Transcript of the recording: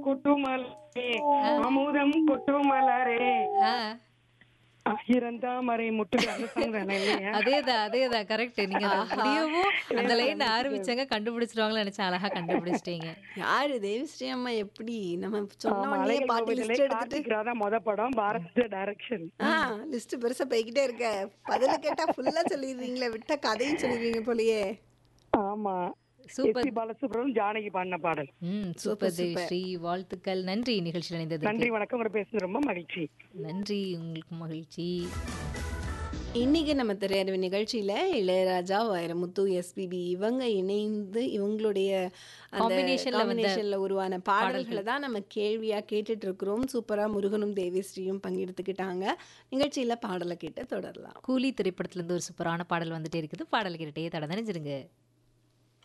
கொட்டுமலரே அமுதம் கொட்டுமலரே ஆ, ஆயிரம் தாமரை முட்டு அந்த song தானே இல்லையா அதேதான் அதேதான் கரெக்ட் நீங்க அந்த முடியவும் அந்த லைன் ஆரம்பிச்சாங்க கண்டுபிடிச்சிருவாங்களு நினைச்சேன் அழகா கண்டுபிடிச்சிட்டீங்க யாரு தேவிஸ்ரீ அம்மா எப்படி நம்ம சொன்ன ஆமா, உடனே அலைகள் பாட்டு கோவிலிலே லிஸ்ட் எடுத்துட்டு கார்த்திக் ராதா மொத படம் பாரத் டைரக்ஷன் ஆ லிஸ்ட் பெருசா போய்கிட்டே இருக்க பதில கேட்டா ஃபுல்லா சொல்லிடுவீங்களே விட்ட கதையும் சொல்லிடுவீங்க போலயே ஆமா சூப்பர் எஸ்பி பாலசுப்ரமணியம் ஜானகி பாடின பாடல் ம் சூப்பர் தேவிஸ்ரீ வாழ்த்துக்கள் நன்றி நிகழ்ச்சியில் இணைந்ததுக்கு நன்றி வணக்கம் உங்களை பேசுனது ரொம்ப மகிழ்ச்சி நன்றி உங்களுக்கு மகிழ்ச்சி இன்னைக்கு நம்ம திரையரவு நிகழ்ச்சியில இளையராஜா வைரமுத்து எஸ்பிபி இவங்க இணைந்து இவங்களுடைய அந்த Combinationல வந்த காம்பினேஷன்ல உருவான பாடல்களை தான் நம்ம கேள்வியா கேட்டுட்டு இருக்கிறோம் சூப்பரா முருகனும் தேவிஸ்ரீயும் பங்கெடுத்துக்கிட்டாங்க நிகழ்ச்சியில பாடலை கேட்டு தொடரலாம் கூலி திரைப்படத்துல இருந்து ஒரு சூப்பரான பாடல் வந்துட்டே இருக்குது பாடல் கேட்டுட்டே தட நினைச்சிருங்க